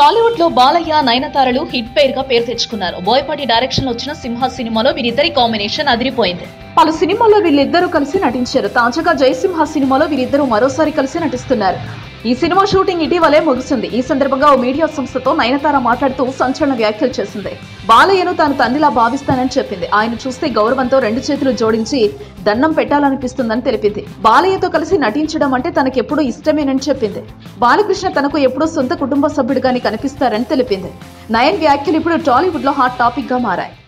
టాలీవుడ్ లో బాలయ్య నయనతారలు హిట్ పేర్ గా పేరు తెచ్చుకున్నారు బోయపాటి డైరెక్షన్ లో వచ్చిన సింహ సినిమాలో వీరిద్దరి కాంబినేషన్ అదిరిపోయింది పలు సినిమాల్లో వీళ్ళిద్దరూ కలిసి నటించారు తాజాగా జయసింహ సినిమాలో వీరిద్దరూ మరోసారి కలిసి నటిస్తున్నారు ఈ సినిమా షూటింగ్ ఇటీవలే ముగిసింది ఈ సందర్భంగా ఓ మీడియా సంస్థతో నయనతార మాట్లాడుతూ సంచలన వ్యాఖ్యలు చేసింది బాలయ్యను తాను తండ్రిలా భావిస్తానని చెప్పింది ఆయన చూస్తే గౌరవంతో రెండు చేతులు జోడించి దండం పెట్టాలనిపిస్తుందని తెలిపింది బాలయ్యతో కలిసి నటించడం అంటే తనకెప్పుడూ ఇష్టమేనని చెప్పింది బాలకృష్ణ తనకు ఎప్పుడూ సొంత కుటుంబ సభ్యుడిగానే కనిపిస్తారని తెలిపింది నయన్ వ్యాఖ్యలు ఇప్పుడు టాలీవుడ్ లో హాట్ టాపిక్ గా మారాయి